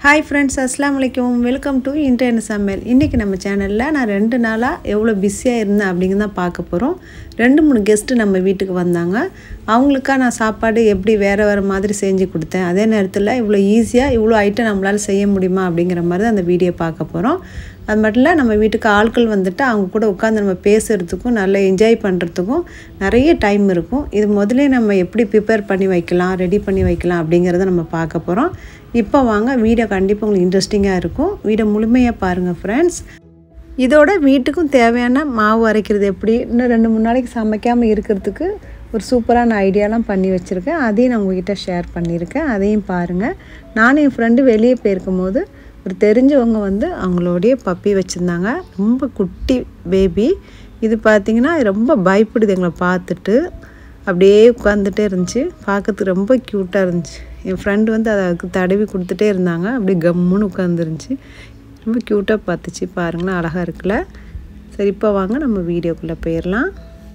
hi friends அஸ்லாம் வலைக்கம் welcome to internet சமையல் இன்றைக்கி நம்ம சேனலில் நான் ரெண்டு நாளாக எவ்வளோ பிஸியாக இருந்தேன் அப்படிங்கிறத பார்க்க போகிறோம் ரெண்டு மூணு கெஸ்ட்டு நம்ம வீட்டுக்கு வந்தாங்க அவங்களுக்காக நான் சாப்பாடு எப்படி வேறு வேறு மாதிரி செஞ்சு கொடுத்தேன் அதே நேரத்தில் இவ்வளோ ஈஸியாக இவ்வளோ ஐட்டம் நம்மளால் செய்ய முடியுமா அப்படிங்கிற மாதிரி தான் அந்த வீடியோ பார்க்க போகிறோம் அது மட்டும் இல்லை நம்ம வீட்டுக்கு ஆட்கள் வந்துட்டு அவங்க கூட உட்காந்து நம்ம பேசுகிறதுக்கும் நல்லா என்ஜாய் பண்ணுறதுக்கும் நிறைய டைம் இருக்கும் இது முதல்ல நம்ம எப்படி ப்ரிப்பேர் பண்ணி வைக்கலாம் ரெடி பண்ணி வைக்கலாம் அப்படிங்கிறத நம்ம பார்க்க போகிறோம் இப்போ வாங்க வீடியோ கண்டிப்பாக உங்களுக்கு இன்ட்ரெஸ்டிங்காக இருக்கும் வீடியோ முழுமையாக பாருங்கள் ஃப்ரெண்ட்ஸ் இதோட வீட்டுக்கும் தேவையான மாவு அரைக்கிறது எப்படி இன்னும் ரெண்டு மூணு நாளைக்கு சமைக்காமல் இருக்கிறதுக்கு ஒரு சூப்பரான ஐடியாலாம் பண்ணி வச்சுருக்கேன் அதையும் நான் உங்ககிட்ட ஷேர் பண்ணியிருக்கேன் அதையும் பாருங்கள் நானும் என் ஃப்ரெண்டு வெளியே போயிருக்கும் போது ஒரு தெரிஞ்சவங்க வந்து அவங்களோடைய பப்பி வச்சுருந்தாங்க ரொம்ப குட்டி பேபி இது பார்த்திங்கன்னா ரொம்ப பயப்படுது எங்களை பார்த்துட்டு அப்படியே உட்காந்துட்டே இருந்துச்சு பார்க்கறதுக்கு ரொம்ப க்யூட்டாக இருந்துச்சு என் ஃப்ரெண்டு வந்து அதை அதுக்கு தடவி கொடுத்துட்டே இருந்தாங்க அப்படியே கம்முன்னு உட்காந்துருந்துச்சு ரொம்ப க்யூட்டாக பார்த்துச்சு பாருங்களேன் அழகாக இருக்குல்ல சரி இப்போ வாங்க நம்ம வீடியோக்குள்ளே போயிடலாம்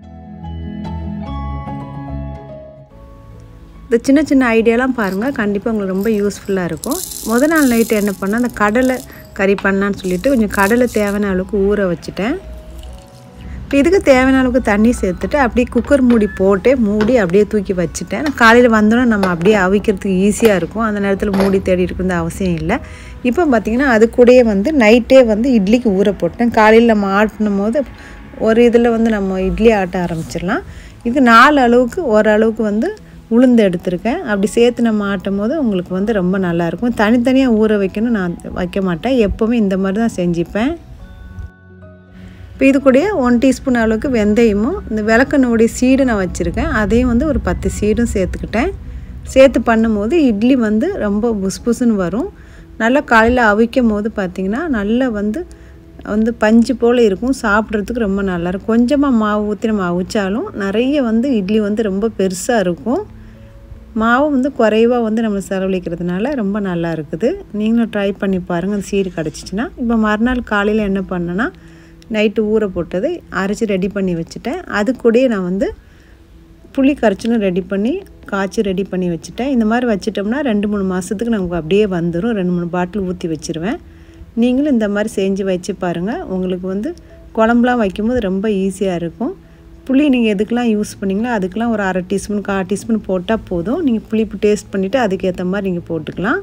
இந்த சின்ன சின்ன ஐடியாலாம் பாருங்கள் கண்டிப்பாக உங்களுக்கு ரொம்ப யூஸ்ஃபுல்லாக இருக்கும் முத நாள் நைட்டு என்ன பண்ணேன் அந்த கடலை கறி பண்ணலான்னு சொல்லிட்டு கொஞ்சம் கடலை தேவையான அளவுக்கு ஊற வச்சுட்டேன் இப்போ இதுக்கு தேவையான அளவுக்கு தண்ணி சேர்த்துட்டு அப்படியே குக்கர் மூடி போட்டு மூடி அப்படியே தூக்கி வச்சுட்டேன் நான் காலையில் வந்தோன்னே நம்ம அப்படியே அவிக்கிறதுக்கு ஈஸியாக இருக்கும் அந்த நேரத்தில் மூடி தேடி இருக்கிறது அவசியம் இல்லை இப்போ பார்த்திங்கன்னா அது கூடயே வந்து நைட்டே வந்து இட்லிக்கு ஊற போட்டேன் காலையில் நம்ம ஆட்டினும் போது ஒரு இதில் வந்து நம்ம இட்லி ஆட்ட ஆரம்பிச்சிடலாம் இது நாலு அளவுக்கு ஓரளவுக்கு வந்து உளுந்து எடுத்திருக்கேன் அப்படி சேர்த்து நம்ம ஆட்டும் போது உங்களுக்கு வந்து ரொம்ப நல்லாயிருக்கும் தனித்தனியாக ஊற வைக்கணும் நான் வைக்க மாட்டேன் எப்போவுமே இந்த மாதிரி தான் செஞ்சுப்பேன் இப்போ இது கூடயே ஒன் டீஸ்பூன் அளவுக்கு வெந்தயமும் இந்த விளக்கெண்ணோடைய சீடு நான் வச்சுருக்கேன் அதையும் வந்து ஒரு பத்து சீடும் சேர்த்துக்கிட்டேன் சேர்த்து பண்ணும்போது இட்லி வந்து ரொம்ப புஸ் புஸ்ன்னு வரும் நல்லா காலையில் அவிக்கும் போது பார்த்திங்கன்னா நல்லா வந்து வந்து பஞ்சு போல் இருக்கும் சாப்பிட்றதுக்கு ரொம்ப நல்லாயிருக்கும் கொஞ்சமாக மாவு ஊற்றி நம்ம அவிச்சாலும் நிறைய வந்து இட்லி வந்து ரொம்ப பெருசாக இருக்கும் மாவு வந்து குறைவாக வந்து நம்ம செலவழிக்கிறதுனால ரொம்ப நல்லா இருக்குது நீங்களும் ட்ரை பண்ணி பாருங்கள் அந்த சீடு கிடச்சிச்சின்னா இப்போ மறுநாள் காலையில் என்ன பண்ணேன்னா நைட்டு ஊற போட்டது அரைச்சி ரெடி பண்ணி வச்சுட்டேன் அது கூடயே நான் வந்து புளி கரைச்சலும் ரெடி பண்ணி காய்ச்சி ரெடி பண்ணி வச்சுட்டேன் இந்த மாதிரி வச்சிட்டோம்னா ரெண்டு மூணு மாதத்துக்கு நமக்கு அப்படியே வந்துடும் ரெண்டு மூணு பாட்டில் ஊற்றி வச்சுருவேன் நீங்களும் இந்த மாதிரி செஞ்சு வச்சு பாருங்கள் உங்களுக்கு வந்து குழம்புலாம் வைக்கும்போது ரொம்ப ஈஸியாக இருக்கும் புளி நீங்கள் எதுக்கெலாம் யூஸ் பண்ணிங்களோ அதுக்கெலாம் ஒரு அரை டீஸ்பூன் கால் டீஸ்பூன் போட்டால் போதும் நீங்கள் புளிப்பு டேஸ்ட் பண்ணிவிட்டு அதுக்கேற்ற மாதிரி நீங்கள் போட்டுக்கலாம்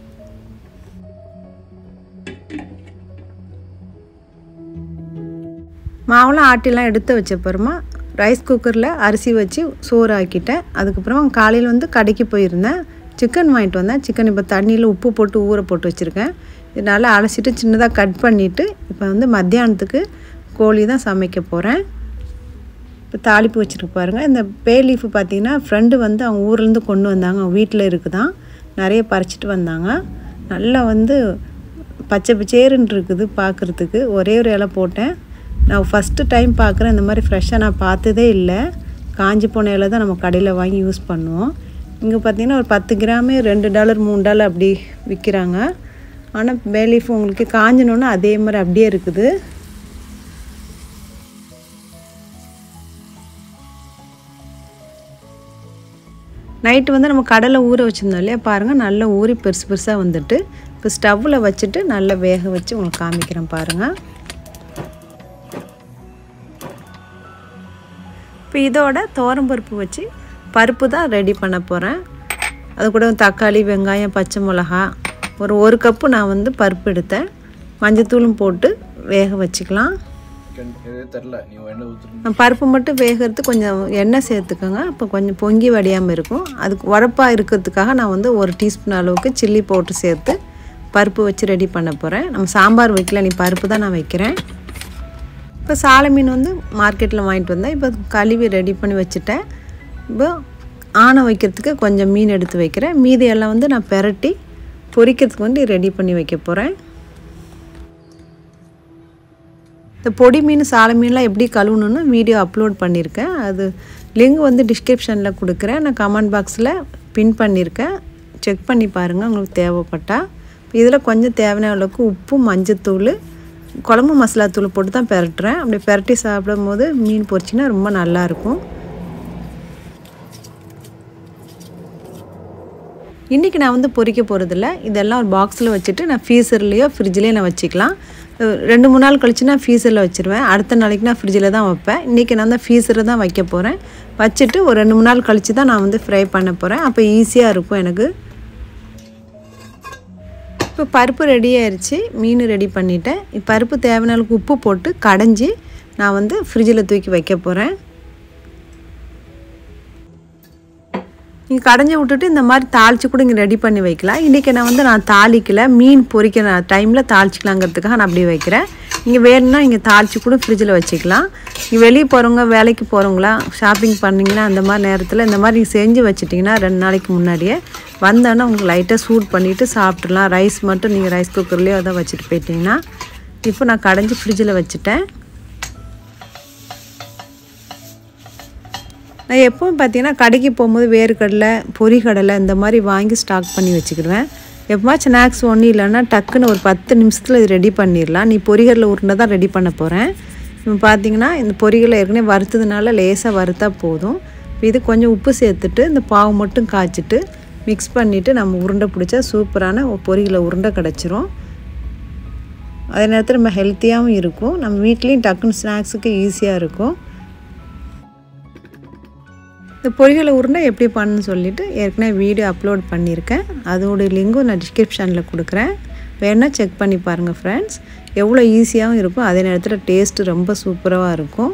மாவுலாம் ஆட்டிலாம் எடுத்து வச்ச அப்புறமா ரைஸ் குக்கரில் அரிசி வச்சு சோறு ஆக்கிட்டேன் அதுக்கப்புறமா காலையில் வந்து கடைக்கு போயிருந்தேன் சிக்கன் வாங்கிட்டு வந்தேன் சிக்கன் இப்போ தண்ணியில் உப்பு போட்டு ஊற போட்டு வச்சுருக்கேன் இது நல்லா அலசிட்டு சின்னதாக கட் பண்ணிவிட்டு இப்போ வந்து மத்தியானத்துக்கு கோழி தான் சமைக்க போகிறேன் இப்போ தாளிப்பு வச்சுருக்கு பாருங்கள் இந்த பே லீஃபு பார்த்திங்கன்னா ஃப்ரெண்டு வந்து அவங்க ஊர்லேருந்து கொண்டு வந்தாங்க அவங்க வீட்டில் இருக்குதான் நிறைய பறிச்சிட்டு வந்தாங்க நல்லா வந்து பச்சை பச்சேருன்னு இருக்குது பார்க்குறதுக்கு ஒரே ஒரு இலை போட்டேன் நான் ஃபஸ்ட்டு டைம் பார்க்குறேன் இந்த மாதிரி ஃப்ரெஷ்ஷாக நான் பார்த்ததே இல்லை காஞ்சி போன இலை தான் நம்ம கடையில் வாங்கி யூஸ் பண்ணுவோம் இங்கே பார்த்திங்கன்னா ஒரு பத்து கிராமே ரெண்டு டாலர் மூணு டாலர் அப்படி விற்கிறாங்க ஆனால் பேலீஃப் உங்களுக்கு காஞ்சினோன்னு அதே மாதிரி அப்படியே இருக்குது நைட்டு வந்து நம்ம கடலை ஊற வச்சுருந்தோம் இல்லையா பாருங்கள் நல்லா ஊறி பெருசு பெருசாக வந்துட்டு இப்போ ஸ்டவ்வில் வச்சுட்டு நல்லா வேக வச்சு உங்களுக்கு காமிக்கிறேன் பாருங்கள் இப்போ இதோட பருப்பு வச்சு பருப்பு தான் ரெடி பண்ண போகிறேன் அது கூட தக்காளி வெங்காயம் பச்சை மிளகா ஒரு ஒரு கப்பு நான் வந்து பருப்பு எடுத்தேன் மஞ்சத்தூளும் போட்டு வேக வச்சுக்கலாம் பருப்பு மட்டும் வேகிறது கொஞ்சம் எண்ணெய் சேர்த்துக்கோங்க அப்போ கொஞ்சம் பொங்கி வடியாமல் இருக்கும் அதுக்கு உரப்பாக இருக்கிறதுக்காக நான் வந்து ஒரு டீஸ்பூன் அளவுக்கு சில்லி போட்டு சேர்த்து பருப்பு வச்சு ரெடி பண்ண போகிறேன் நம்ம சாம்பார் வைக்கல நீ பருப்பு தான் நான் வைக்கிறேன் இப்போ சாலை மீன் வந்து மார்க்கெட்டில் வாங்கிட்டு வந்தேன் இப்போ கழுவி ரெடி பண்ணி வச்சுட்டேன் இப்போ ஆணை வைக்கிறதுக்கு கொஞ்சம் மீன் எடுத்து வைக்கிறேன் மீதி எல்லாம் வந்து நான் பெரட்டி பொரிக்கிறதுக்கு வந்து ரெடி பண்ணி வைக்க போகிறேன் இந்த பொடி மீன் சாலை மீன்லாம் எப்படி கழுவணுன்னு வீடியோ அப்லோட் பண்ணியிருக்கேன் அது லிங்க் வந்து டிஸ்கிரிப்ஷனில் கொடுக்குறேன் நான் கமெண்ட் பாக்ஸில் பின் பண்ணியிருக்கேன் செக் பண்ணி பாருங்கள் உங்களுக்கு தேவைப்பட்டால் இதில் கொஞ்சம் தேவையான அளவுக்கு உப்பு மஞ்சத்தூள் குழம்பு மசாலா தூள் போட்டு தான் பெரட்டுறேன் அப்படி பெரட்டி சாப்பிடும் போது மீன் பொரிச்சிங்கன்னா ரொம்ப நல்லாயிருக்கும் இன்றைக்கி நான் வந்து பொரிக்க போகிறதில்ல இதெல்லாம் ஒரு பாக்ஸில் வச்சுட்டு நான் ஃப்ரீசர்லேயோ ஃப்ரிட்ஜ்லேயோ நான் வச்சுக்கலாம் அஹ் ரெண்டு மூணு நாள் கழிச்சு நான் ஃப்ரீசரில் வச்சுருவேன் அடுத்த நாளைக்கு நான் ஃப்ரிட்ஜில் தான் வைப்பேன் இன்றைக்கி நான் தான் ஃப்ரீசரில் தான் வைக்க போகிறேன் வச்சுட்டு ஒரு ரெண்டு மூணு நாள் கழிச்சு தான் நான் வந்து ஃப்ரை பண்ண போகிறேன் அப்போ ஈஸியாக இருக்கும் எனக்கு இப்போ பருப்பு ரெடி ஆயிடுச்சு மீன் ரெடி பண்ணிட்டேன் இப்போ பருப்பு தேவையான அளவுக்கு உப்பு போட்டு கடைஞ்சி நான் வந்து ஃப்ரிட்ஜில் தூக்கி வைக்க போகிறேன் நீங்கள் கடைஞ்சி விட்டுட்டு இந்த மாதிரி தாளித்து கூட இங்கே ரெடி பண்ணி வைக்கலாம் இன்றைக்கி நான் வந்து நான் தாளிக்கல மீன் பொரிக்கிற டைமில் தாளிச்சிக்கலாங்கிறதுக்காக நான் அப்படியே வைக்கிறேன் நீங்கள் வேணும்னா இங்கே தாளித்து கூட ஃப்ரிட்ஜில் வச்சுக்கலாம் நீங்கள் வெளியே போகிறவங்க வேலைக்கு போகிறவங்களா ஷாப்பிங் பண்ணிங்கன்னா அந்த மாதிரி நேரத்தில் இந்த மாதிரி நீங்கள் செஞ்சு வச்சிட்டிங்கன்னா ரெண்டு நாளைக்கு முன்னாடியே வந்தோன்னே உங்களுக்கு லைட்டாக சூட் பண்ணிவிட்டு சாப்பிட்றலாம் ரைஸ் மட்டும் நீங்கள் ரைஸ் குக்கர்லேயோ அதை வச்சுட்டு போயிட்டிங்கன்னா இப்போ நான் கடைஞ்சி ஃப்ரிட்ஜில் வச்சுட்டேன் நான் எப்பவும் பார்த்தீங்கன்னா கடைக்கு போகும்போது வேர்க்கடலை பொரிக்கடலை இந்த மாதிரி வாங்கி ஸ்டாக் பண்ணி வச்சுக்கிடுவேன் எப்போவாச்சும் ஸ்நாக்ஸ் ஒன்றும் இல்லைன்னா டக்குன்னு ஒரு பத்து நிமிஷத்தில் இது ரெடி பண்ணிடலாம் நீ பொரிகடலை உருண்டை தான் ரெடி பண்ண போகிறேன் இப்போ பார்த்தீங்கன்னா இந்த பொரிகளை ஏற்கனவே வறுத்ததுனால லேசாக வறுத்தா போதும் இப்போ இது கொஞ்சம் உப்பு சேர்த்துட்டு இந்த பாவு மட்டும் காய்ச்சிட்டு மிக்ஸ் பண்ணிவிட்டு நம்ம உருண்டை பிடிச்சா சூப்பரான பொரிகளை உருண்டை கிடச்சிரும் அதே நேரத்தில் நம்ம ஹெல்த்தியாகவும் இருக்கும் நம்ம வீட்லேயும் டக்குன்னு ஸ்நாக்ஸுக்கு ஈஸியாக இருக்கும் இந்த பொரிகளை உருண்டை எப்படி பண்ணணும்னு சொல்லிவிட்டு ஏற்கனவே வீடியோ அப்லோட் பண்ணியிருக்கேன் அதோடைய லிங்கும் நான் டிஸ்கிரிப்ஷனில் கொடுக்குறேன் வேணால் செக் பண்ணி பாருங்கள் ஃப்ரெண்ட்ஸ் எவ்வளோ ஈஸியாகவும் இருக்கும் அதே நேரத்தில் டேஸ்ட்டு ரொம்ப சூப்பராக இருக்கும்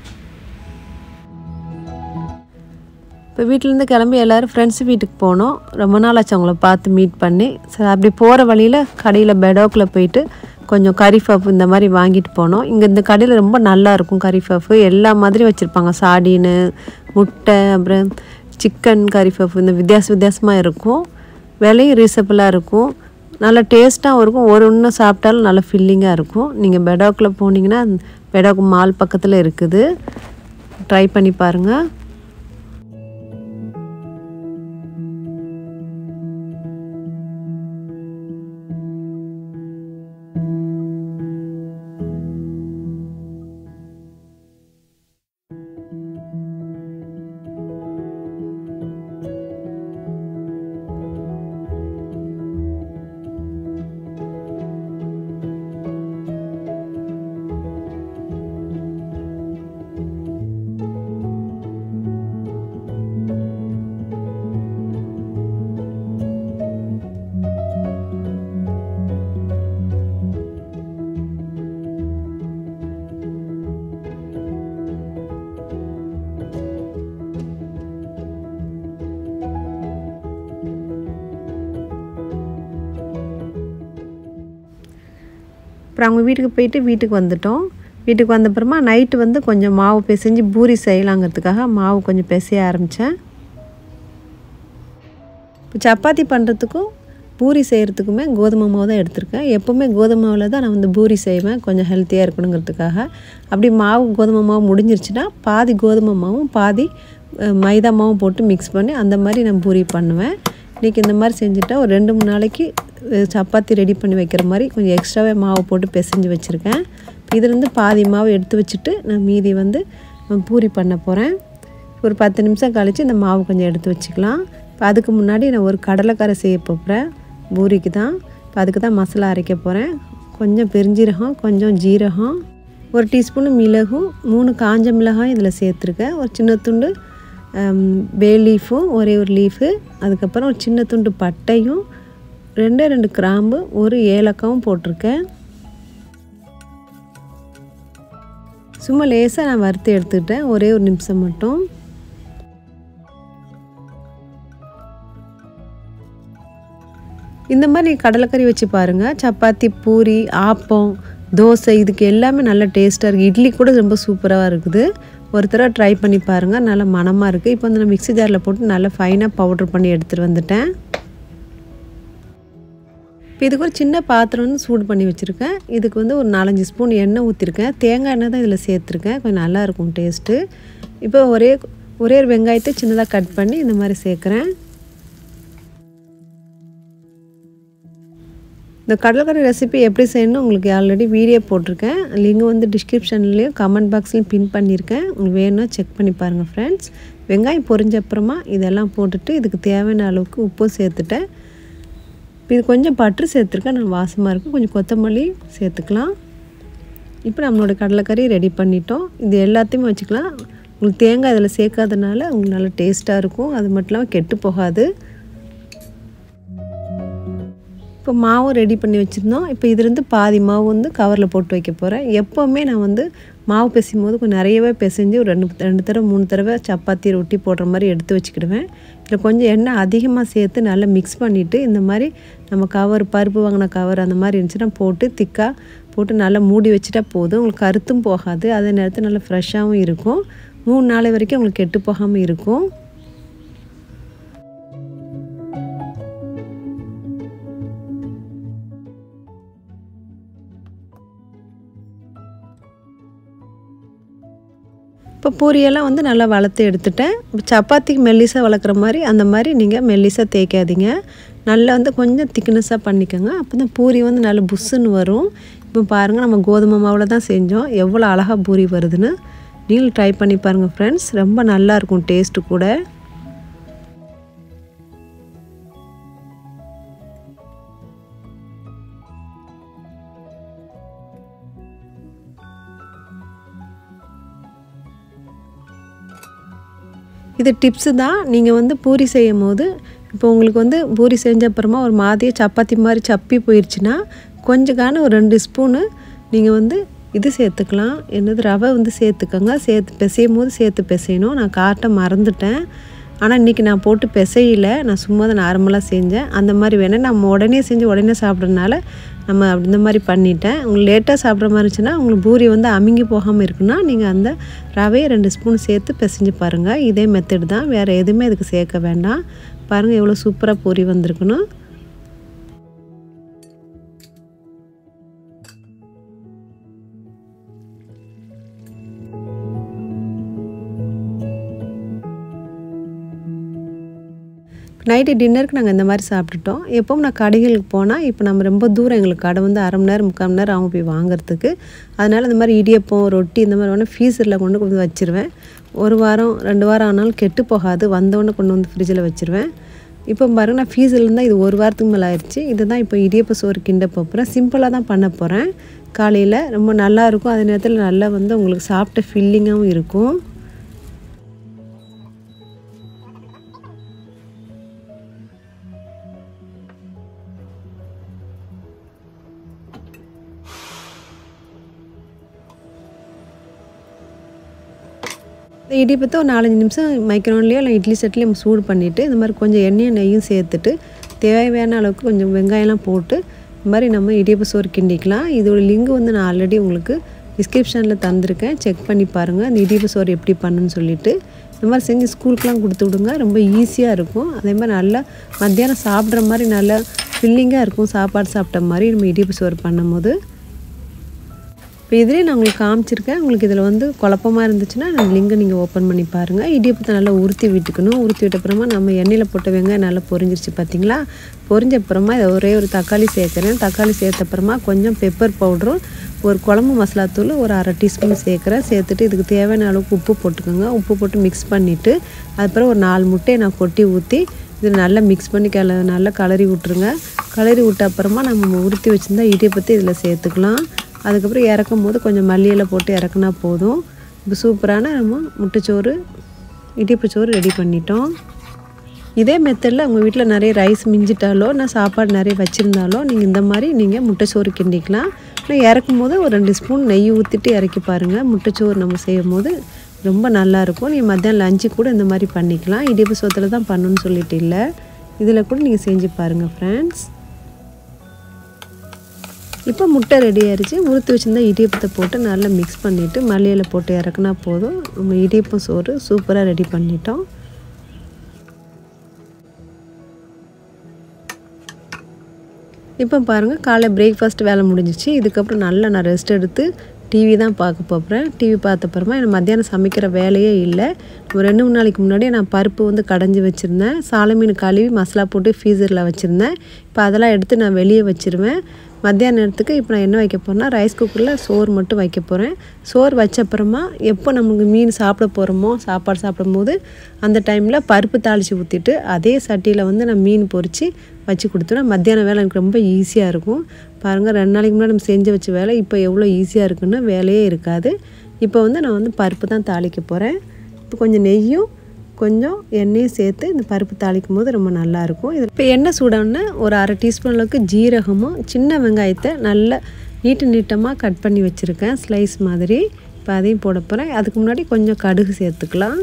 இப்போ வீட்டிலேருந்து கிளம்பி எல்லோரும் ஃப்ரெண்ட்ஸ் வீட்டுக்கு போனோம் ரொம்ப நாள் ஆச்சு அவங்கள பார்த்து மீட் பண்ணி சரி அப்படி போகிற வழியில் கடையில் பெடோக்கில் போயிட்டு கொஞ்சம் கறி பஃப் இந்த மாதிரி வாங்கிட்டு போனோம் இங்கே இந்த கடையில் ரொம்ப நல்லா இருக்கும் கறி பஃப் எல்லா மாதிரி வச்சுருப்பாங்க சாடின்னு முட்டை அப்புறம் சிக்கன் கறி பஃப் இந்த வித்தியாச வித்தியாசமாக இருக்கும் விலையும் ரீசபிளாக இருக்கும் நல்லா டேஸ்ட்டாகவும் இருக்கும் ஒரு ஒன்று சாப்பிட்டாலும் நல்லா ஃபில்லிங்காக இருக்கும் நீங்கள் பெடோக்கில் போனீங்கன்னா பெடோக்கு மால் பக்கத்தில் இருக்குது ட்ரை பண்ணி பாருங்கள் அப்புறம் அவங்க வீட்டுக்கு போயிட்டு வீட்டுக்கு வந்துட்டோம் வீட்டுக்கு வந்தப்புறமா நைட்டு வந்து கொஞ்சம் மாவு பிசைஞ்சு பூரி செய்யலாங்கிறதுக்காக மாவு கொஞ்சம் பிசைய ஆரம்பித்தேன் இப்போ சப்பாத்தி பண்ணுறதுக்கும் பூரி செய்கிறதுக்குமே கோதுமை மாவு தான் எடுத்திருக்கேன் எப்போவுமே கோதுமை மாவில் தான் நான் வந்து பூரி செய்வேன் கொஞ்சம் ஹெல்த்தியாக இருக்கணுங்கிறதுக்காக அப்படி மாவு கோதுமை மாவு முடிஞ்சிருச்சுன்னா பாதி கோதுமை மாவும் பாதி மைதா மாவும் போட்டு மிக்ஸ் பண்ணி அந்த மாதிரி நான் பூரி பண்ணுவேன் இன்றைக்கி இந்த மாதிரி செஞ்சுட்டா ஒரு ரெண்டு மூணு நாளைக்கு சப்பாத்தி ரெடி பண்ணி வைக்கிற மாதிரி கொஞ்சம் எக்ஸ்ட்ராவே மாவு போட்டு பிசைஞ்சு வச்சுருக்கேன் இதுலேருந்து பாதி மாவு எடுத்து வச்சுட்டு நான் மீதி வந்து பூரி பண்ண போகிறேன் ஒரு பத்து நிமிஷம் கழித்து இந்த மாவு கொஞ்சம் எடுத்து வச்சுக்கலாம் இப்போ அதுக்கு முன்னாடி நான் ஒரு கடலைக்கரை செய்ய போகிறேன் பூரிக்கு தான் இப்போ அதுக்கு தான் மசாலா அரைக்க போகிறேன் கொஞ்சம் பெருஞ்சீரகம் கொஞ்சம் ஜீரகம் ஒரு டீஸ்பூனு மிளகும் மூணு காஞ்ச மிளகாய் இதில் சேர்த்துருக்கேன் ஒரு சின்ன துண்டு பே லீஃபும் ஒரே ஒரு லீஃபு அதுக்கப்புறம் ஒரு சின்ன துண்டு பட்டையும் ரெண்டே ரெண்டு கிராம்பு ஒரு ஏலக்காவும் போட்டிருக்கேன் சும்மா லேசாக நான் வறுத்து எடுத்துக்கிட்டேன் ஒரே ஒரு நிமிஷம் மட்டும் இந்த மாதிரி கடலைக்கறி வச்சு பாருங்கள் சப்பாத்தி பூரி ஆப்பம் தோசை இதுக்கு எல்லாமே நல்ல டேஸ்ட்டாக இருக்குது இட்லி கூட ரொம்ப சூப்பராக இருக்குது ஒரு தடவை ட்ரை பண்ணி பாருங்கள் நல்லா மனமாக இருக்குது இப்போ வந்து நான் மிக்ஸி ஜாரில் போட்டு நல்லா ஃபைனாக பவுட்ரு பண்ணி எடுத்துகிட்டு வந்துட்டேன் இப்போ இதுக்கு ஒரு சின்ன பாத்திரம் வந்து சூடு பண்ணி வச்சுருக்கேன் இதுக்கு வந்து ஒரு நாலஞ்சு ஸ்பூன் எண்ணெய் ஊற்றிருக்கேன் தேங்காய் எண்ணெய் தான் இதில் சேர்த்துருக்கேன் கொஞ்சம் நல்லாயிருக்கும் டேஸ்ட்டு இப்போ ஒரே ஒரே ஒரு வெங்காயத்தை சின்னதாக கட் பண்ணி இந்த மாதிரி சேர்க்குறேன் இந்த கடற்கரை ரெசிபி எப்படி செய்யணும் உங்களுக்கு ஆல்ரெடி வீடியோ போட்டிருக்கேன் லிங்க் வந்து டிஸ்கிரிப்ஷன்லேயும் கமெண்ட் பாக்ஸ்லையும் பின் பண்ணியிருக்கேன் உங்களுக்கு வேணும்னா செக் பண்ணி பாருங்கள் ஃப்ரெண்ட்ஸ் வெங்காயம் பொரிஞ்ச அப்புறமா இதெல்லாம் போட்டுட்டு இதுக்கு தேவையான அளவுக்கு உப்பும் சேர்த்துட்டேன் இப்போ இது கொஞ்சம் பட்டர் சேர்த்துருக்கேன் நான் வாசமாக இருக்கும் கொஞ்சம் கொத்தமல்லி சேர்த்துக்கலாம் இப்போ நம்மளோட கடலைக்கறி ரெடி பண்ணிட்டோம் இது எல்லாத்தையுமே வச்சுக்கலாம் உங்களுக்கு தேங்காய் இதில் சேர்க்காதனால உங்களுக்கு நல்லா டேஸ்ட்டாக இருக்கும் அது மட்டும் இல்லாமல் கெட்டு போகாது இப்போ மாவும் ரெடி பண்ணி வச்சுருந்தோம் இப்போ இதுலேருந்து பாதி மாவு வந்து கவரில் போட்டு வைக்க போகிறேன் எப்போவுமே நான் வந்து மாவு பிசையும் போது கொஞ்சம் நிறையவே பிசைஞ்சு ஒரு ரெண்டு ரெண்டு தடவை மூணு தடவை சப்பாத்தி ரொட்டி போடுற மாதிரி எடுத்து வச்சுக்கிடுவேன் இதில் கொஞ்சம் எண்ணெய் அதிகமாக சேர்த்து நல்லா மிக்ஸ் பண்ணிவிட்டு இந்த மாதிரி நம்ம கவர் பருப்பு வாங்கின கவர் அந்த மாதிரி இருந்துச்சுன்னா போட்டு திக்காக போட்டு நல்லா மூடி வச்சுட்டா போதும் உங்களுக்கு கருத்தும் போகாது அதே நேரத்தில் நல்லா ஃப்ரெஷ்ஷாகவும் இருக்கும் மூணு நாள் வரைக்கும் உங்களுக்கு கெட்டு போகாமல் இருக்கும் இப்போ பூரியெல்லாம் வந்து நல்லா வளர்த்து எடுத்துட்டேன் சப்பாத்திக்கு மெல்லிசாக வளர்க்குற மாதிரி அந்த மாதிரி நீங்கள் மெல்லிசாக தேய்க்காதீங்க நல்லா வந்து கொஞ்சம் திக்னஸாக பண்ணிக்கோங்க அப்போ தான் பூரி வந்து நல்ல புஷ்ஷுன்னு வரும் இப்போ பாருங்கள் நம்ம கோதுமை மாவில் தான் செஞ்சோம் எவ்வளோ அழகாக பூரி வருதுன்னு நீங்களும் ட்ரை பண்ணி பாருங்கள் ஃப்ரெண்ட்ஸ் ரொம்ப நல்லாயிருக்கும் டேஸ்ட்டு கூட இது டிப்ஸு தான் நீங்கள் வந்து பூரி செய்யும் போது இப்போ உங்களுக்கு வந்து பூரி செஞ்ச அப்புறமா ஒரு மாதிரியே சப்பாத்தி மாதிரி சப்பி போயிடுச்சுன்னா கொஞ்சம் காண ஒரு ரெண்டு ஸ்பூனு நீங்கள் வந்து இது சேர்த்துக்கலாம் என்னது ரவை வந்து சேர்த்துக்கோங்க சேர்த்து பிசையும் போது சேர்த்து பிசையணும் நான் காட்ட மறந்துட்டேன் ஆனால் இன்றைக்கி நான் போட்டு பிசையில நான் சும்மா தான் நார்மலாக செஞ்சேன் அந்த மாதிரி வேணால் நம்ம உடனே செஞ்சு உடனே சாப்பிட்றதுனால நம்ம அப்படி இந்த மாதிரி பண்ணிட்டேன் உங்களுக்கு லேட்டாக சாப்பிட்ற மாதிரி இருந்துச்சுன்னா உங்களுக்கு பூரி வந்து அமுங்கி போகாமல் இருக்குன்னா நீங்கள் அந்த ரவையை ரெண்டு ஸ்பூன் சேர்த்து பிசைஞ்சு பாருங்கள் இதே மெத்தட் தான் வேறு எதுவுமே இதுக்கு சேர்க்க வேண்டாம் பாருங்கள் எவ்வளோ சூப்பராக பூரி வந்திருக்குன்னு நைட்டு டின்னருக்கு நாங்கள் இந்த மாதிரி சாப்பிட்டுட்டோம் எப்பவும் நான் கடைகளுக்கு போனால் இப்போ நம்ம ரொம்ப தூரம் எங்களுக்கு கடை வந்து அரை மணி நேரம் முக்கால் மணி நேரம் ஆகும் போய் வாங்குறதுக்கு அதனால் இந்த மாதிரி இடியப்பம் ரொட்டி இந்த மாதிரி வேணால் ஃப்ரீசரில் கொண்டு கொண்டு வச்சுருவேன் ஒரு வாரம் ரெண்டு வாரம் ஆனாலும் கெட்டு போகாது வந்தோடனே கொண்டு வந்து ஃப்ரிட்ஜில் வச்சுருவேன் இப்போ பாருங்கள் நான் ஃபீஸில் இருந்தால் இது ஒரு வாரத்துக்கு மேலே ஆயிடுச்சு இதை தான் இப்போ இடியப்ப சோறு கிண்ட போகிறேன் சிம்பிளாக தான் பண்ண போகிறேன் காலையில் ரொம்ப நல்லாயிருக்கும் அதே நேரத்தில் நல்லா வந்து உங்களுக்கு சாப்பிட்ட ஃபில்லிங்காகவும் இருக்கும் இந்த இடிப்பத்தை ஒரு நாலஞ்சு நிமிஷம் மைக்ரோன்லேயோ இல்லை இட்லி செட்லேயும் சூடு பண்ணிவிட்டு இந்த மாதிரி கொஞ்சம் எண்ணெயும் நெய்யும் சேர்த்துட்டு தேவையான அளவுக்கு கொஞ்சம் வெங்காயம்லாம் போட்டு இந்த மாதிரி நம்ம இடியப்ப சோறு கிண்டிக்கலாம் இதோட லிங்க் வந்து நான் ஆல்ரெடி உங்களுக்கு டிஸ்கிரிப்ஷனில் தந்திருக்கேன் செக் பண்ணி பாருங்கள் அந்த இடியப்ப சோறு எப்படி பண்ணுன்னு சொல்லிவிட்டு இந்த மாதிரி செஞ்சு ஸ்கூலுக்குலாம் கொடுத்து விடுங்க ரொம்ப ஈஸியாக இருக்கும் அதே மாதிரி நல்லா மத்தியானம் சாப்பிட்ற மாதிரி நல்லா ஃபில்லிங்காக இருக்கும் சாப்பாடு சாப்பிட்ட மாதிரி நம்ம இடியப்ப சோறு பண்ணும்போது இப்போ இதிலே நான் உங்களுக்கு காமிச்சிருக்கேன் உங்களுக்கு இதில் வந்து குழப்பமாக இருந்துச்சுன்னா அந்த லிங்கை நீங்கள் ஓப்பன் பண்ணி பாருங்கள் இடியப்பத்தை நல்லா உருத்தி விட்டுக்கணும் உருத்தி விட்ட அப்புறமா நம்ம எண்ணெயில் போட்ட வெங்காயம் நல்லா பொரிஞ்சிருச்சு பார்த்தீங்களா பொரிஞ்ச அப்புறமா இதை ஒரே ஒரு தக்காளி சேர்க்குறேன் தக்காளி சேர்த்த அப்புறமா கொஞ்சம் பெப்பர் பவுடரும் ஒரு குழம்பு மசாலாத்தூள் ஒரு அரை டீஸ்பூன் சேர்க்குறேன் சேர்த்துட்டு இதுக்கு தேவையான அளவுக்கு உப்பு போட்டுக்கோங்க உப்பு போட்டு மிக்ஸ் பண்ணிவிட்டு அதுக்கப்புறம் ஒரு நாலு முட்டையை நான் கொட்டி ஊற்றி இது நல்லா மிக்ஸ் பண்ணி கல நல்லா கலரி விட்ருங்க கலரி விட்ட அப்புறமா நம்ம உருத்தி வச்சுருந்தா இடியப்பத்தை இதில் சேர்த்துக்கலாம் அதுக்கப்புறம் இறக்கும் போது கொஞ்சம் மல்லியில் போட்டு இறக்குனா போதும் இப்போ சூப்பரான நம்ம முட்டைச்சோறு இடிப்புச்சோறு ரெடி பண்ணிட்டோம் இதே மெத்தடில் உங்கள் வீட்டில் நிறைய ரைஸ் மிஞ்சிட்டாலோ நான் சாப்பாடு நிறைய வச்சுருந்தாலோ நீங்கள் இந்த மாதிரி நீங்கள் முட்டைச்சோறு கிண்டிக்கலாம் ஆனால் இறக்கும் போது ஒரு ரெண்டு ஸ்பூன் நெய் ஊற்றிட்டு இறக்கி பாருங்கள் முட்டைச்சோறு நம்ம செய்யும் போது ரொம்ப நல்லாயிருக்கும் நீங்கள் மத்தியானம் லஞ்சு கூட இந்த மாதிரி பண்ணிக்கலாம் இடிப்பு சோத்தில் தான் பண்ணணும்னு சொல்லிட்டு இல்லை இதில் கூட நீங்கள் செஞ்சு பாருங்கள் ஃப்ரெண்ட்ஸ் இப்போ முட்டை ரெடி ஆயிடுச்சு உறுத்து வச்சுருந்தா இடியப்பத்தை போட்டு நல்லா மிக்ஸ் பண்ணிவிட்டு மல்லியில் போட்டு இறக்குனா போதும் நம்ம இடியப்பம் சோறு சூப்பராக ரெடி பண்ணிட்டோம் இப்போ பாருங்கள் காலை பிரேக்ஃபாஸ்ட் வேலை முடிஞ்சிச்சு இதுக்கப்புறம் நல்லா நான் ரெஸ்ட் எடுத்து டிவி தான் பார்க்க போகிறேன் டிவி பார்த்த அப்புறமா எனக்கு மத்தியானம் சமைக்கிற வேலையே இல்லை ஒரு ரெண்டு மூணு நாளைக்கு முன்னாடியே நான் பருப்பு வந்து கடைஞ்சி வச்சுருந்தேன் சாலை மீன் கழுவி மசாலா போட்டு ஃப்ரீசரில் வச்சுருந்தேன் இப்போ அதெல்லாம் எடுத்து நான் வெளியே வச்சுருவேன் மத்தியான நேரத்துக்கு இப்போ நான் என்ன வைக்க போகிறேன்னா ரைஸ் குக்கரில் சோறு மட்டும் வைக்க போகிறேன் சோறு வச்ச அப்புறமா எப்போ நமக்கு மீன் சாப்பிட போகிறோமோ சாப்பாடு சாப்பிடும்போது அந்த டைமில் பருப்பு தாளித்து ஊற்றிட்டு அதே சட்டியில் வந்து நான் மீன் பொரித்து வச்சு கொடுத்துருவேன் மத்தியான வேலை எனக்கு ரொம்ப ஈஸியாக இருக்கும் பாருங்கள் ரெண்டு நாளைக்கு முன்னாடி நம்ம செஞ்சு வச்ச வேலை இப்போ எவ்வளோ ஈஸியாக இருக்குன்னு வேலையே இருக்காது இப்போ வந்து நான் வந்து பருப்பு தான் தாளிக்க போகிறேன் இப்போ கொஞ்சம் நெய்யும் கொஞ்சம் எண்ணெயும் சேர்த்து இந்த பருப்பு தாளிக்கும் போது ரொம்ப நல்லாயிருக்கும் இது இப்போ எண்ணெய் சூடான ஒரு அரை டீஸ்பூன் அளவுக்கு ஜீரகமும் சின்ன வெங்காயத்தை நல்லா நீட்டு நீட்டமாக கட் பண்ணி வச்சுருக்கேன் ஸ்லைஸ் மாதிரி இப்போ அதையும் போட போகிறேன் அதுக்கு முன்னாடி கொஞ்சம் கடுகு சேர்த்துக்கலாம்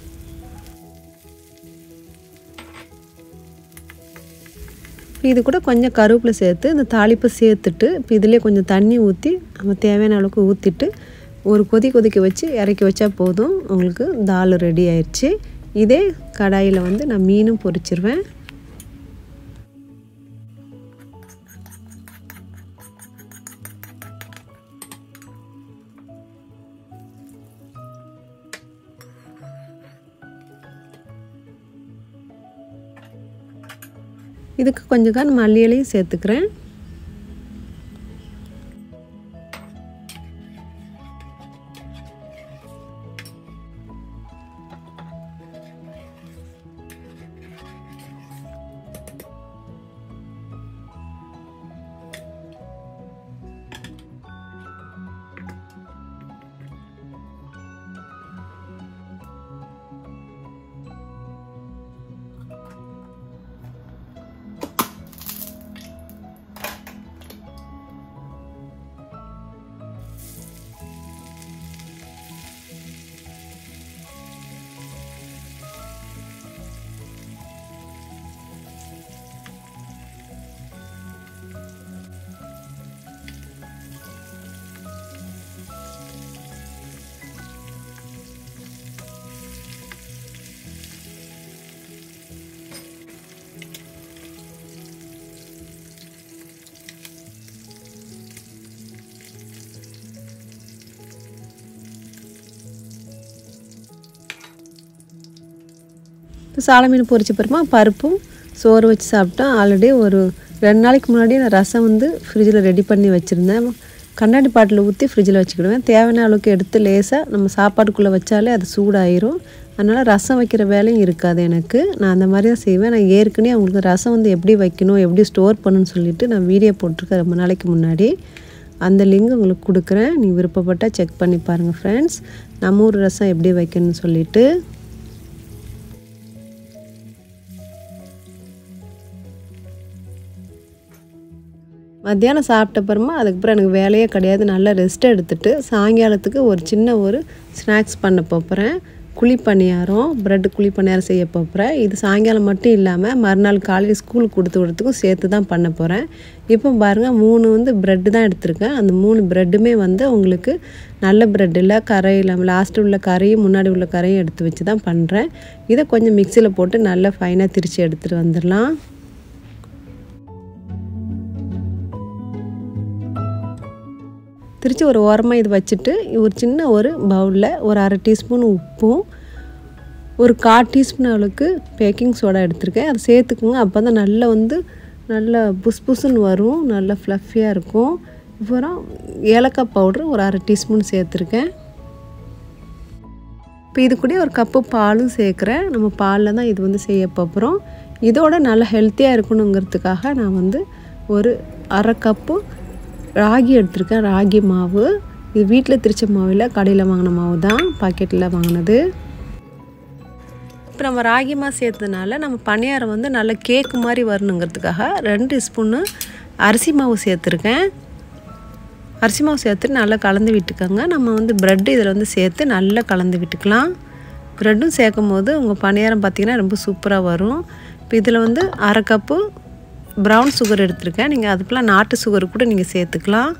இது கூட கொஞ்சம் கருவேப்பிலை சேர்த்து இந்த தாளிப்பை சேர்த்துட்டு இப்போ இதிலே கொஞ்சம் தண்ணி ஊற்றி நம்ம தேவையான அளவுக்கு ஊற்றிட்டு ஒரு கொதி கொதிக்க வச்சு இறக்கி வச்சா போதும் உங்களுக்கு தால் ரெடி ஆயிடுச்சு இதே கடாயில் வந்து நான் மீனும் பொரிச்சிருவேன் இதுக்கு கொஞ்சம் தான் மல்லி இலையும் சேர்த்துக்கிறேன் இப்போ சால மீன் பொரிச்ச பிறமா பருப்பும் சோறு வச்சு சாப்பிட்டோம் ஆல்ரெடி ஒரு ரெண்டு நாளைக்கு முன்னாடி நான் ரசம் வந்து ஃப்ரிட்ஜில் ரெடி பண்ணி வச்சுருந்தேன் கண்ணாடி பாட்டில் ஊற்றி ஃப்ரிட்ஜில் வச்சுக்கிடுவேன் தேவையான அளவுக்கு எடுத்து லேசாக நம்ம சாப்பாட்டுக்குள்ளே வச்சாலே அது சூடாயிரும் அதனால் ரசம் வைக்கிற வேலையும் இருக்காது எனக்கு நான் அந்த மாதிரி தான் செய்வேன் நான் ஏற்கனவே அவங்களுக்கு ரசம் வந்து எப்படி வைக்கணும் எப்படி ஸ்டோர் பண்ணணும்னு சொல்லிட்டு நான் வீடியோ போட்டிருக்கேன் ரொம்ப நாளைக்கு முன்னாடி அந்த லிங்க் உங்களுக்கு கொடுக்குறேன் நீ விருப்பப்பட்டால் செக் பண்ணி பாருங்கள் ஃப்ரெண்ட்ஸ் நம்ம ஊர் ரசம் எப்படி வைக்கணும்னு சொல்லிட்டு மத்தியானம் சாப்பிட்ட அப்புறமா அதுக்கப்புறம் எனக்கு வேலையே கிடையாது நல்லா ரெஸ்ட் எடுத்துட்டு சாயங்காலத்துக்கு ஒரு சின்ன ஒரு ஸ்நாக்ஸ் பண்ண போகிறேன் குழி பணியாரம் ப்ரெட்டு குழி பணியாரம் செய்ய போகிறேன் இது சாயங்காலம் மட்டும் இல்லாமல் மறுநாள் காலையில் ஸ்கூலுக்கு கொடுத்து விடுறதுக்கும் சேர்த்து தான் பண்ண போகிறேன் இப்போ பாருங்கள் மூணு வந்து ப்ரெட்டு தான் எடுத்திருக்கேன் அந்த மூணு ப்ரெட்டுமே வந்து உங்களுக்கு நல்ல ப்ரெட் இல்லை கரை இல்லாமல் லாஸ்ட்டு உள்ள கரையும் முன்னாடி உள்ள கரையும் எடுத்து வச்சு தான் பண்ணுறேன் இதை கொஞ்சம் மிக்சியில் போட்டு நல்லா ஃபைனாக திரித்து எடுத்துகிட்டு வந்துடலாம் திரித்து ஒரு ஓரமாக இது வச்சுட்டு ஒரு சின்ன ஒரு பவுலில் ஒரு அரை டீஸ்பூன் உப்பும் ஒரு கால் டீஸ்பூன் அளவுக்கு பேக்கிங் சோடா எடுத்திருக்கேன் அதை சேர்த்துக்குங்க அப்போ தான் நல்லா வந்து நல்லா புஸ் புஸ்ன்னு வரும் நல்லா ஃப்ளஃபியாக இருக்கும் அப்புறம் ஏலக்காய் பவுட்ரு ஒரு அரை டீஸ்பூன் சேர்த்துருக்கேன் இப்போ இது கூட ஒரு கப்பு பாலும் சேர்க்குறேன் நம்ம பாலில் தான் இது வந்து செய்ய போகிறோம் இதோட நல்லா ஹெல்த்தியாக இருக்கணுங்கிறதுக்காக நான் வந்து ஒரு அரை கப்பு ராகி எடுத்திருக்கேன் ராகி மாவு இது வீட்டில் திரிச்ச மாவில் கடையில் வாங்கின மாவு தான் பாக்கெட்டில் வாங்கினது இப்போ நம்ம ராகி மாவு சேர்த்ததுனால நம்ம பணியாரம் வந்து நல்ல கேக்கு மாதிரி வரணுங்கிறதுக்காக ரெண்டு ஸ்பூன்னு அரிசி மாவு சேர்த்துருக்கேன் அரிசி மாவு சேர்த்து நல்லா கலந்து விட்டுக்கோங்க நம்ம வந்து ப்ரெட்டு இதில் வந்து சேர்த்து நல்லா கலந்து விட்டுக்கலாம் ப்ரெட்டும் சேர்க்கும் போது உங்கள் பணியாரம் பார்த்திங்கன்னா ரொம்ப சூப்பராக வரும் இப்போ இதில் வந்து அரை கப்பு ப்ரௌன் சுகர் எடுத்திருக்கேன் நீங்கள் அதுக்கெலாம் நாட்டு சுகர் கூட நீங்கள் சேர்த்துக்கலாம்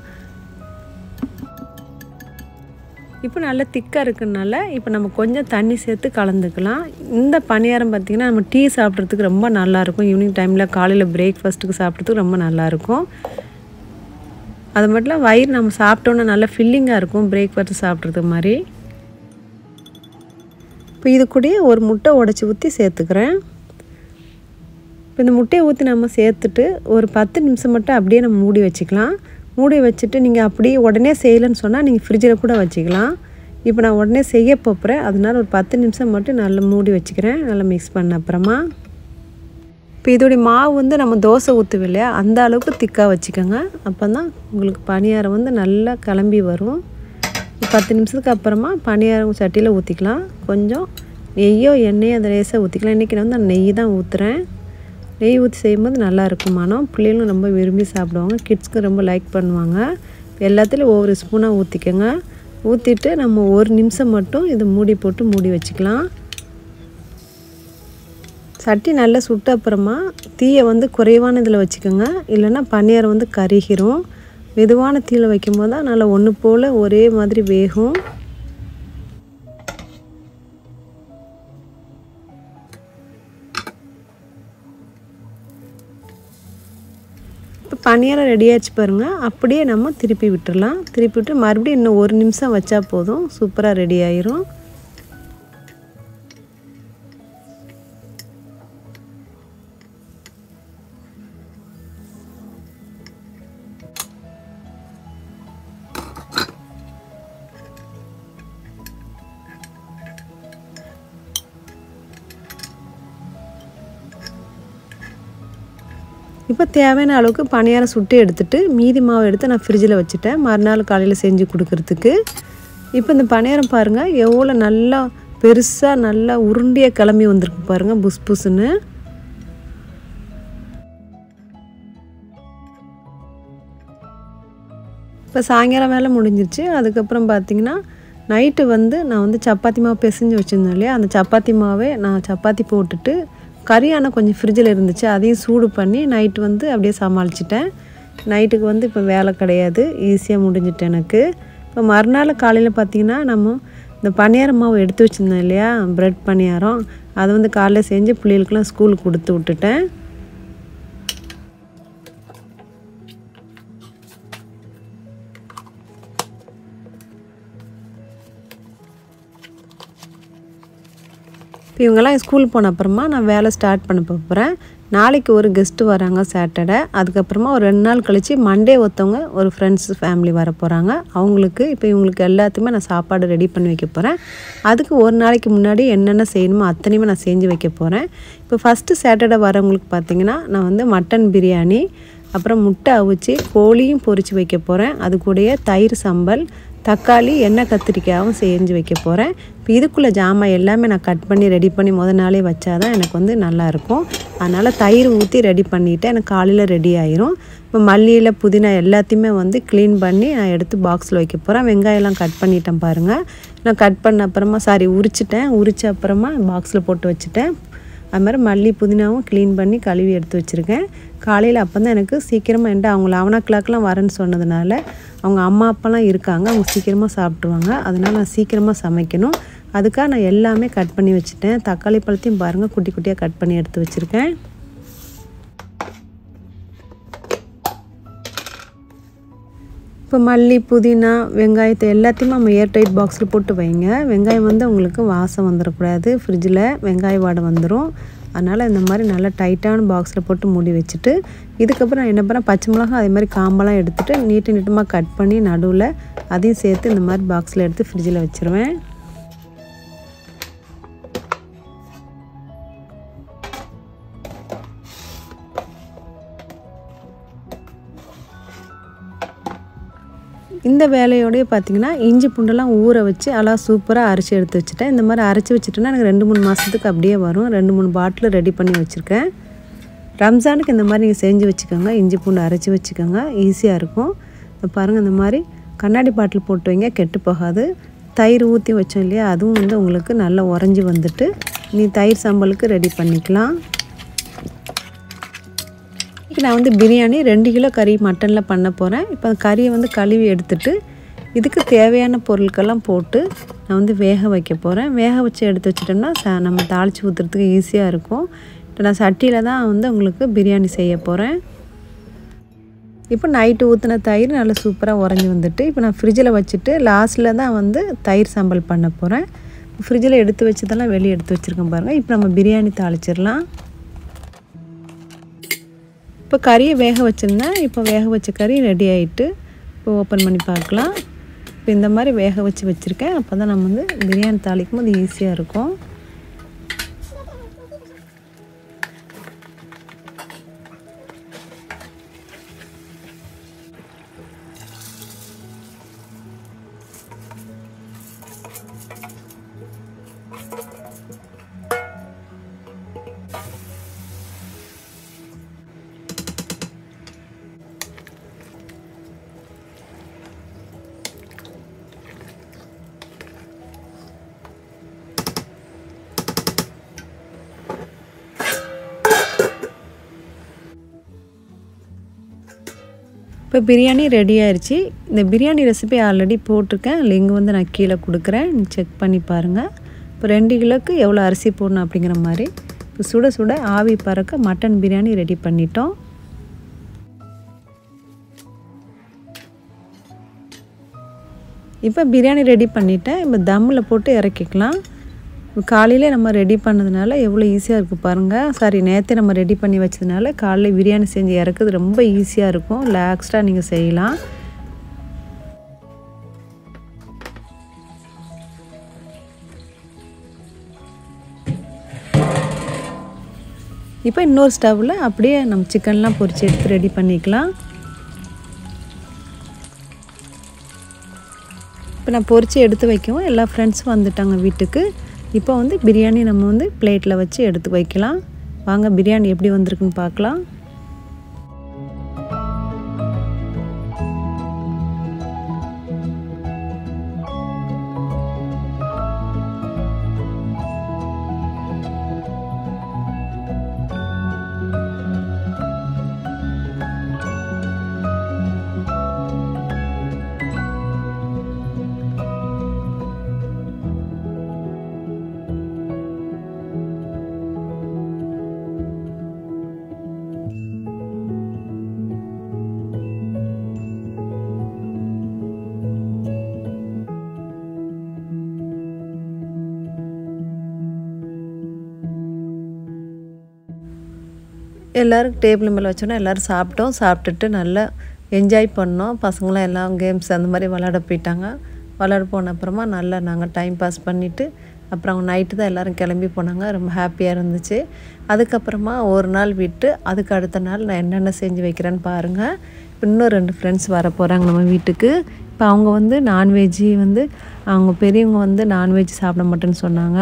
இப்போ நல்லா திக்காக இருக்கிறதுனால இப்போ நம்ம கொஞ்சம் தண்ணி சேர்த்து கலந்துக்கலாம் இந்த பணியாரம் பார்த்திங்கன்னா நம்ம டீ சாப்பிட்றதுக்கு ரொம்ப நல்லாயிருக்கும் ஈவினிங் டைமில் காலையில் பிரேக்ஃபாஸ்ட்டுக்கு சாப்பிட்றதுக்கு ரொம்ப நல்லாயிருக்கும் அது மட்டும் இல்லை வயிறு நம்ம சாப்பிட்டோன்னே நல்லா ஃபில்லிங்காக இருக்கும் பிரேக்ஃபாஸ்ட் சாப்பிட்றது மாதிரி இப்போ இது கூடயே ஒரு முட்டை உடச்சி ஊற்றி சேர்த்துக்கிறேன் இப்போ இந்த முட்டையை ஊற்றி நம்ம சேர்த்துட்டு ஒரு பத்து நிமிஷம் மட்டும் அப்படியே நம்ம மூடி வச்சுக்கலாம் மூடி வச்சுட்டு நீங்கள் அப்படியே உடனே செய்யலைன்னு சொன்னால் நீங்கள் ஃப்ரிட்ஜில் கூட வச்சுக்கலாம் இப்போ நான் உடனே செய்ய போகிறேன் அதனால ஒரு பத்து நிமிஷம் மட்டும் நல்லா மூடி வச்சுக்கிறேன் நல்லா மிக்ஸ் பண்ண அப்புறமா இப்போ இதோடைய மாவு வந்து நம்ம தோசை ஊற்றுவோம் இல்லையா அந்த அளவுக்கு திக்காக வச்சுக்கோங்க அப்போ தான் உங்களுக்கு பணியாரம் வந்து நல்லா கிளம்பி வரும் பத்து நிமிஷத்துக்கு அப்புறமா பணியாரம் சட்டியில் ஊற்றிக்கலாம் கொஞ்சம் நெய்யோ எண்ணெயோ அந்த லேசாக ஊற்றிக்கலாம் இன்றைக்கி நான் வந்து நான் நெய் தான் ஊற்றுறேன் நெய் ஊற்றி செய்யும்போது நல்லா இருக்கும் மனம் பிள்ளைகளும் ரொம்ப விரும்பி சாப்பிடுவாங்க கிட்ஸ்க்கு ரொம்ப லைக் பண்ணுவாங்க எல்லாத்துலேயும் ஒவ்வொரு ஸ்பூனாக ஊற்றிக்கோங்க ஊற்றிட்டு நம்ம ஒரு நிமிஷம் மட்டும் இதை மூடி போட்டு மூடி வச்சுக்கலாம் சட்டி நல்லா சுட்ட அப்புறமா தீயை வந்து குறைவான இதில் வச்சுக்கோங்க இல்லைன்னா பன்னீர் வந்து கருகிரும் மெதுவான தீயில் வைக்கும்போது தான் நல்லா ஒன்று போல் ஒரே மாதிரி வேகும் இப்போ பனியாரம் ரெடி ஆச்சு பாருங்கள் அப்படியே நம்ம திருப்பி விட்டுறலாம் திருப்பி விட்டு மறுபடியும் இன்னும் ஒரு நிமிஷம் வச்சா போதும் சூப்பராக ரெடி ஆயிரும் இப்போ தேவையான அளவுக்கு பணியாரம் சுட்டு எடுத்துட்டு மீதி மாவு எடுத்து நான் ஃப்ரிட்ஜில் வச்சுட்டேன் மறுநாள் காலையில் செஞ்சு கொடுக்கறதுக்கு இப்போ இந்த பணியாரம் பாருங்கள் எவ்வளோ நல்லா பெருசாக நல்லா உருண்டியாக கிளம்பி வந்திருக்கு பாருங்கள் புஸ் புஸ்ன்னு இப்போ சாயங்காலம் வேலை முடிஞ்சிருச்சு அதுக்கப்புறம் பார்த்தீங்கன்னா நைட்டு வந்து நான் வந்து சப்பாத்தி மாவு பிசைஞ்சு வச்சுருந்தேன் இல்லையா அந்த சப்பாத்தி மாவே நான் சப்பாத்தி போட்டுட்டு கறி ஆனால் கொஞ்சம் ஃப்ரிட்ஜில் இருந்துச்சு அதையும் சூடு பண்ணி நைட்டு வந்து அப்படியே சமாளிச்சிட்டேன் நைட்டுக்கு வந்து இப்போ வேலை கிடையாது ஈஸியாக முடிஞ்சிட்டு எனக்கு இப்போ மறுநாள் காலையில் பார்த்திங்கன்னா நம்ம இந்த பணியாரம் மாவு எடுத்து வச்சுருந்தோம் இல்லையா ப்ரெட் பணியாரம் அதை வந்து காலைல செஞ்சு பிள்ளைகளுக்கெல்லாம் ஸ்கூலுக்கு கொடுத்து விட்டுட்டேன் இப்போ இவங்கெல்லாம் ஸ்கூல் போன அப்புறமா நான் வேலை ஸ்டார்ட் பண்ண போகிறேன் நாளைக்கு ஒரு கெஸ்ட்டு வராங்க சாட்டர்டே அதுக்கப்புறமா ஒரு ரெண்டு நாள் கழித்து மண்டே ஒருத்தவங்க ஒரு ஃப்ரெண்ட்ஸ் ஃபேமிலி வர போகிறாங்க அவங்களுக்கு இப்போ இவங்களுக்கு எல்லாத்துக்குமே நான் சாப்பாடு ரெடி பண்ணி வைக்க போகிறேன் அதுக்கு ஒரு நாளைக்கு முன்னாடி என்னென்ன செய்யணுமோ அத்தனையுமே நான் செஞ்சு வைக்க போகிறேன் இப்போ ஃபஸ்ட்டு சாட்டர்டே வரவங்களுக்கு பார்த்தீங்கன்னா நான் வந்து மட்டன் பிரியாணி அப்புறம் முட்டை அவிச்சு கோழியும் பொரித்து வைக்க போகிறேன் அது கூடயே தயிர் சம்பல் தக்காளி எண்ணெய் கத்திரிக்காயும் செஞ்சு வைக்க போகிறேன் இப்போ இதுக்குள்ளே ஜாமான் எல்லாமே நான் கட் பண்ணி ரெடி பண்ணி முத நாளே வச்சாதான் எனக்கு வந்து நல்லாயிருக்கும் அதனால் தயிர் ஊற்றி ரெடி பண்ணிவிட்டு எனக்கு காலையில் ரெடி ஆயிரும் இப்போ மல்லியில் புதினா எல்லாத்தையுமே வந்து க்ளீன் பண்ணி நான் எடுத்து பாக்ஸில் வைக்க போகிறேன் வெங்காயம்லாம் கட் பண்ணிட்டேன் பாருங்கள் நான் கட் பண்ண அப்புறமா சாரி உரிச்சிட்டேன் உரிச்ச அப்புறமா பாக்ஸில் போட்டு வச்சுட்டேன் அது மாதிரி மல்லி புதினாவும் க்ளீன் பண்ணி கழுவி எடுத்து வச்சுருக்கேன் காலையில் அப்போ தான் எனக்கு சீக்கிரமாக என்கிட்ட அவங்க லெவன் ஓ கிளாக்லாம் வரேன்னு சொன்னதுனால அவங்க அம்மா அப்பாலாம் இருக்காங்க அவங்க சீக்கிரமாக சாப்பிட்ருவாங்க அதனால் நான் சீக்கிரமாக சமைக்கணும் அதுக்காக நான் எல்லாமே கட் பண்ணி வச்சுட்டேன் தக்காளி பழத்தையும் பாருங்கள் குட்டி குட்டியாக கட் பண்ணி எடுத்து வச்சுருக்கேன் இப்போ மல்லி புதினா வெங்காயத்தை எல்லாத்தையுமே நம்ம ஏர்டைட் பாக்ஸில் போட்டு வைங்க வெங்காயம் வந்து உங்களுக்கு வாசம் வந்துடக்கூடாது ஃப்ரிட்ஜில் வெங்காய வாடை வந்துடும் அதனால் இந்த மாதிரி நல்லா டைட்டான பாக்ஸில் போட்டு மூடி வச்சுட்டு இதுக்கப்புறம் நான் என்ன பண்ணேன் பச்சை மிளகா அதே மாதிரி காம்பெல்லாம் எடுத்துகிட்டு நீட்டு நீட்டமாக கட் பண்ணி நடுவில் அதையும் சேர்த்து இந்த மாதிரி பாக்ஸில் எடுத்து ஃப்ரிட்ஜில் வச்சுருவேன் இந்த வேலையோடய பார்த்தீங்கன்னா இஞ்சி பூண்டெல்லாம் ஊற வச்சு அழகா சூப்பராக அரைச்சி எடுத்து வச்சுட்டேன் இந்த மாதிரி அரைச்சி வச்சுட்டேன்னா எனக்கு ரெண்டு மூணு மாதத்துக்கு அப்படியே வரும் ரெண்டு மூணு பாட்டில் ரெடி பண்ணி வச்சுருக்கேன் ரம்ஜானுக்கு இந்த மாதிரி நீங்கள் செஞ்சு வச்சுக்கோங்க இஞ்சி பூண்டு அரைச்சி வச்சுக்கோங்க ஈஸியாக இருக்கும் பாருங்கள் இந்த மாதிரி கண்ணாடி பாட்டில் போட்டு வைங்க கெட்டு போகாது தயிர் ஊற்றி வச்சோம் இல்லையா அதுவும் வந்து உங்களுக்கு நல்லா உறைஞ்சி வந்துட்டு நீ தயிர் சம்பலுக்கு ரெடி பண்ணிக்கலாம் இன்றைக்கி நான் வந்து பிரியாணி ரெண்டு கிலோ கறி மட்டனில் பண்ண போகிறேன் இப்போ அந்த கறியை வந்து கழுவி எடுத்துட்டு இதுக்கு தேவையான பொருட்கள்லாம் போட்டு நான் வந்து வேக வைக்க போகிறேன் வேக வச்சு எடுத்து வச்சிட்டோம்னா ச நம்ம தாளித்து ஊற்றுறதுக்கு ஈஸியாக இருக்கும் இப்போ நான் சட்டியில் தான் வந்து உங்களுக்கு பிரியாணி செய்ய போகிறேன் இப்போ நைட்டு ஊற்றின தயிர் நல்லா சூப்பராக உறைஞ்சி வந்துட்டு இப்போ நான் ஃப்ரிட்ஜில் வச்சுட்டு லாஸ்ட்டில் தான் வந்து தயிர் சம்பல் பண்ண போகிறேன் ஃப்ரிட்ஜில் எடுத்து வச்சதெல்லாம் வெளியே எடுத்து வச்சுருக்கேன் பாருங்கள் இப்போ நம்ம பிரியாணி தாளிச்சிடலாம் இப்போ கறியை வேக வச்சுருந்தேன் இப்போ வேக வச்ச கறி ரெடி ஆகிட்டு இப்போ ஓப்பன் பண்ணி பார்க்கலாம் இப்போ இந்த மாதிரி வேக வச்சு வச்சுருக்கேன் அப்போ தான் நம்ம வந்து பிரியாணி தாளிக்கும் போது ஈஸியாக இருக்கும் இப்போ பிரியாணி ரெடி ஆயிடுச்சு இந்த பிரியாணி ரெசிபி ஆல்ரெடி போட்டிருக்கேன் லிங்க் வந்து நான் கீழே கொடுக்குறேன் செக் பண்ணி பாருங்கள் இப்போ ரெண்டு கிலோக்கு எவ்வளோ அரிசி போடணும் அப்படிங்கிற மாதிரி இப்போ சுட சுட ஆவி பறக்க மட்டன் பிரியாணி ரெடி பண்ணிட்டோம் இப்போ பிரியாணி ரெடி பண்ணிட்டேன் இப்போ தம்மில் போட்டு இறக்கிக்கலாம் காலையிலே நம்ம ரெடி பண்ணதுனால எவ்வளோ ஈஸியாக இருக்குது பாருங்கள் சாரி நேற்றே நம்ம ரெடி பண்ணி வச்சதுனால காலையில் பிரியாணி செஞ்சு இறக்குறது ரொம்ப ஈஸியாக இருக்கும் ரிலாக்ஸ்டாக நீங்கள் செய்யலாம் இப்போ இன்னொரு ஸ்டவ்வில் அப்படியே நம்ம சிக்கன்லாம் பொரிச்சு எடுத்து ரெடி பண்ணிக்கலாம் இப்போ நான் பொரித்து எடுத்து வைக்கவும் எல்லா ஃப்ரெண்ட்ஸும் வந்துட்டாங்க வீட்டுக்கு இப்போ வந்து பிரியாணி நம்ம வந்து பிளேட்டில் வச்சு எடுத்து வைக்கலாம் வாங்க பிரியாணி எப்படி வந்திருக்குன்னு பார்க்கலாம் எல்லோரும் டேபிள் மேலே வச்சோன்னா எல்லோரும் சாப்பிட்டோம் சாப்பிட்டுட்டு நல்லா என்ஜாய் பண்ணோம் பசங்களாம் எல்லாம் கேம்ஸ் அந்த மாதிரி விளாட போயிட்டாங்க விளாட போன அப்புறமா நல்லா நாங்கள் டைம் பாஸ் பண்ணிவிட்டு அப்புறம் அவங்க நைட்டு தான் எல்லோரும் கிளம்பி போனாங்க ரொம்ப ஹாப்பியாக இருந்துச்சு அதுக்கப்புறமா ஒரு நாள் விட்டு அதுக்கு அடுத்த நாள் நான் என்னென்ன செஞ்சு வைக்கிறேன்னு பாருங்கள் இன்னும் ரெண்டு ஃப்ரெண்ட்ஸ் வர போகிறாங்க நம்ம வீட்டுக்கு இப்போ அவங்க வந்து நான்வெஜ்ஜி வந்து அவங்க பெரியவங்க வந்து நான்வெஜ் சாப்பிட மாட்டேன்னு சொன்னாங்க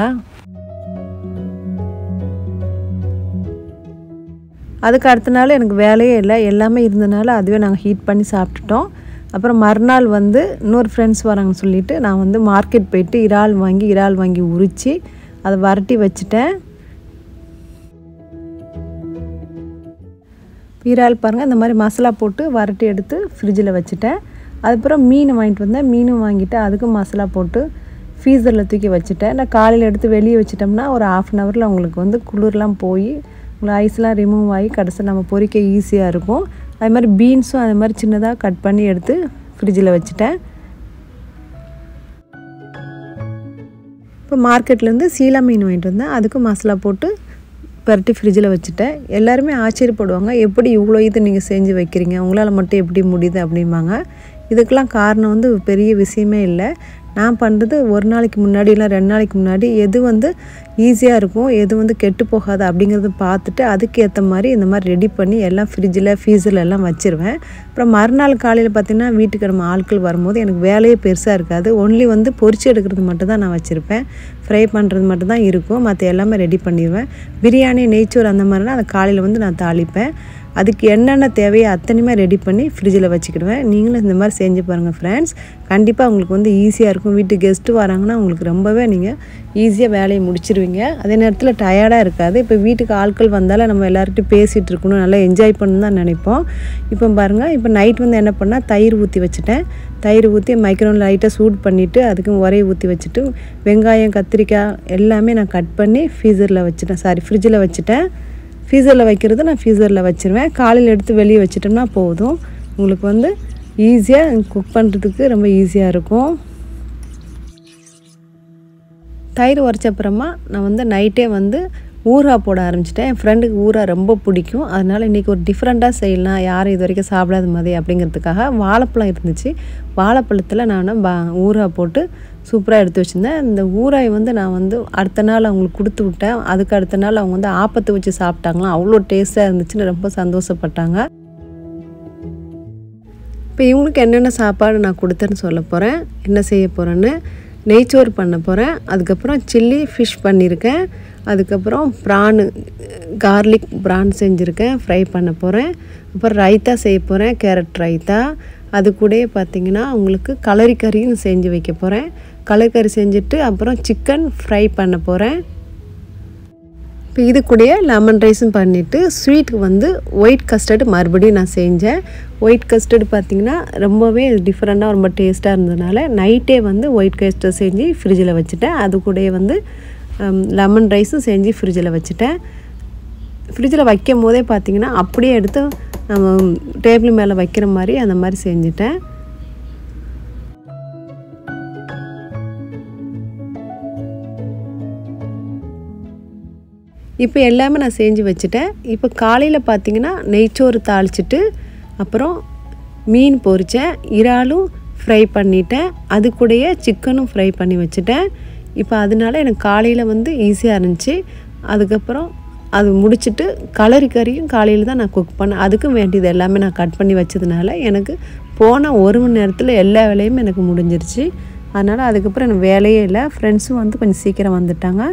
அதுக்கு அடுத்த நாள் எனக்கு வேலையே இல்லை எல்லாமே இருந்தனால அதுவே நாங்கள் ஹீட் பண்ணி சாப்பிட்டுட்டோம் அப்புறம் மறுநாள் வந்து இன்னொரு ஃப்ரெண்ட்ஸ் வராங்கன்னு சொல்லிட்டு நான் வந்து மார்க்கெட் போயிட்டு இறால் வாங்கி இறால் வாங்கி உரித்து அதை வரட்டி வச்சுட்டேன் இறால் பாருங்கள் இந்த மாதிரி மசாலா போட்டு வரட்டி எடுத்து ஃப்ரிட்ஜில் வச்சுட்டேன் அதுக்கப்புறம் மீன் வாங்கிட்டு வந்தேன் மீனும் வாங்கிட்டு அதுக்கும் மசாலா போட்டு ஃப்ரீசரில் தூக்கி வச்சுட்டேன் நான் காலையில் எடுத்து வெளியே வச்சிட்டோம்னா ஒரு ஆஃப் அன் ஹவரில் உங்களுக்கு வந்து குளிர்லாம் போய் உங்களுக்கு ஐஸ்லாம் ரிமூவ் ஆகி கடைசியில் நம்ம பொரிக்க ஈஸியாக இருக்கும் அது மாதிரி பீன்ஸும் அது மாதிரி சின்னதாக கட் பண்ணி எடுத்து ஃப்ரிட்ஜில் வச்சுட்டேன் இப்போ மார்க்கெட்லேருந்து சீலா மீன் வாங்கிட்டு வந்தேன் அதுக்கும் மசாலா போட்டு பரட்டி ஃப்ரிட்ஜில் வச்சுட்டேன் எல்லாருமே ஆச்சரியப்படுவாங்க எப்படி இவ்வளோ இது நீங்கள் செஞ்சு வைக்கிறீங்க உங்களால் மட்டும் எப்படி முடியுது அப்படிம்பாங்க இதுக்கெல்லாம் காரணம் வந்து பெரிய விஷயமே இல்லை நான் பண்ணுறது ஒரு நாளைக்கு முன்னாடி இல்லை ரெண்டு நாளைக்கு முன்னாடி எது வந்து ஈஸியாக இருக்கும் எது வந்து கெட்டு போகாது அப்படிங்கிறத பார்த்துட்டு அதுக்கேற்ற மாதிரி இந்த மாதிரி ரெடி பண்ணி எல்லாம் ஃப்ரிட்ஜில் ஃபீஸில் எல்லாம் வச்சுருவேன் அப்புறம் மறுநாள் காலையில் பார்த்திங்கன்னா வீட்டுக்கு நம்ம ஆட்கள் வரும்போது எனக்கு வேலையே பெருசாக இருக்காது ஒன்லி வந்து பொரிச்சு எடுக்கிறது மட்டும் தான் நான் வச்சுருப்பேன் ஃப்ரை பண்ணுறது மட்டும் தான் இருக்கும் மற்ற எல்லாமே ரெடி பண்ணிடுவேன் பிரியாணி நெய்ச்சோறு அந்த மாதிரினா அதை காலையில் வந்து நான் தாளிப்பேன் அதுக்கு என்னென்ன தேவையோ அத்தனையுமே ரெடி பண்ணி ஃப்ரிட்ஜில் வச்சுக்கிடுவேன் நீங்களும் இந்த மாதிரி செஞ்சு பாருங்கள் ஃப்ரெண்ட்ஸ் கண்டிப்பாக உங்களுக்கு வந்து ஈஸியாக இருக்கும் வீட்டுக்கு கெஸ்ட்டு வராங்கன்னா உங்களுக்கு ரொம்பவே நீங்கள் ஈஸியாக வேலையை முடிச்சிருவீங்க அதே நேரத்தில் டயர்டாக இருக்காது இப்போ வீட்டுக்கு ஆட்கள் வந்தாலும் நம்ம எல்லார்கிட்டையும் பேசிகிட்டு இருக்கணும் நல்லா என்ஜாய் பண்ணணும் தான் நினைப்போம் இப்போ பாருங்கள் இப்போ நைட் வந்து என்ன பண்ணால் தயிர் ஊற்றி வச்சுட்டேன் தயிர் ஊற்றி மைக்ரோனில் லைட்டாக சூட் பண்ணிவிட்டு அதுக்கு உரையை ஊற்றி வச்சுட்டு வெங்காயம் கத்திரிக்காய் எல்லாமே நான் கட் பண்ணி ஃப்ரீசரில் வச்சுட்டேன் சாரி ஃப்ரிட்ஜில் வச்சுட்டேன் ஃப்ரீசரில் வைக்கிறது நான் ஃப்ரீசரில் வச்சுருவேன் காலையில் எடுத்து வெளியே வச்சிட்டோம்னா போதும் உங்களுக்கு வந்து ஈஸியாக குக் பண்ணுறதுக்கு ரொம்ப ஈஸியாக இருக்கும் தயிர் உரைச்ச அப்புறமா நான் வந்து நைட்டே வந்து ஊறுகாய் போட ஆரம்பிச்சிட்டேன் என் ஃப்ரெண்டுக்கு ஊறுகாய் ரொம்ப பிடிக்கும் அதனால் இன்றைக்கி ஒரு டிஃப்ரெண்ட்டாக செய்யலாம் யாரும் இது வரைக்கும் சாப்பிடாத மாதிரி அப்படிங்கிறதுக்காக வாழைப்பழம் இருந்துச்சு வாழைப்பழத்தில் நான் பா ஊறுகாய் போட்டு சூப்பராக எடுத்து வச்சுருந்தேன் இந்த ஊறாய் வந்து நான் வந்து அடுத்த நாள் அவங்களுக்கு கொடுத்து விட்டேன் அதுக்கு அடுத்த நாள் அவங்க வந்து ஆப்பத்தை வச்சு சாப்பிட்டாங்களாம் அவ்வளோ டேஸ்ட்டாக இருந்துச்சுன்னு ரொம்ப சந்தோஷப்பட்டாங்க இப்போ இவங்களுக்கு என்னென்ன சாப்பாடு நான் கொடுத்தேன்னு சொல்ல போகிறேன் என்ன செய்ய போகிறேன்னு நெய்ச்சோறு பண்ண போகிறேன் அதுக்கப்புறம் சில்லி ஃபிஷ் பண்ணியிருக்கேன் அதுக்கப்புறம் ப்ரானு கார்லிக் ப்ரான் செஞ்சுருக்கேன் ஃப்ரை பண்ண போகிறேன் அப்புறம் ரைத்தா செய்ய போகிறேன் கேரட் ரைத்தா அது கூடயே பார்த்திங்கன்னா உங்களுக்கு கலரி கறியும் செஞ்சு வைக்க போகிறேன் கலரி கறி செஞ்சுட்டு அப்புறம் சிக்கன் ஃப்ரை பண்ண போகிறேன் இப்போ இது கூடயே லெமன் ரைஸும் பண்ணிவிட்டு ஸ்வீட்டுக்கு வந்து ஒயிட் கஸ்டர்டு மறுபடியும் நான் செஞ்சேன் ஒயிட் கஸ்டர்டு பார்த்திங்கன்னா ரொம்பவே டிஃப்ரெண்ட்டாக ரொம்ப டேஸ்ட்டாக இருந்ததுனால நைட்டே வந்து ஒயிட் கஸ்டர்ட் செஞ்சு ஃப்ரிட்ஜில் வச்சுட்டேன் அது கூடயே வந்து லெமன் ரைஸும் செஞ்சு ஃப்ரிட்ஜில் வச்சுட்டேன் ஃப்ரிட்ஜில் வைக்கும் போதே பார்த்திங்கன்னா அப்படியே எடுத்து நம்ம டேபிள் மேலே வைக்கிற மாதிரி அந்த மாதிரி செஞ்சுட்டேன் இப்போ எல்லாமே நான் செஞ்சு வச்சுட்டேன் இப்போ காலையில் பார்த்தீங்கன்னா நெய்ச்சோறு தாளிச்சிட்டு அப்புறம் மீன் பொரித்தேன் இறாலும் ஃப்ரை பண்ணிட்டேன் அது கூடயே சிக்கனும் ஃப்ரை பண்ணி வச்சுட்டேன் இப்போ அதனால எனக்கு காலையில் வந்து ஈஸியாக இருந்துச்சு அதுக்கப்புறம் அது முடிச்சுட்டு கலரி கறியும் காலையில் தான் நான் குக் பண்ணேன் அதுக்கும் வேண்டியது எல்லாமே நான் கட் பண்ணி வச்சதுனால எனக்கு போன ஒரு மணி நேரத்தில் எல்லா வேலையும் எனக்கு முடிஞ்சிருச்சு அதனால் அதுக்கப்புறம் எனக்கு வேலையே இல்லை ஃப்ரெண்ட்ஸும் வந்து கொஞ்சம் சீக்கிரம் வந்துட்டாங்க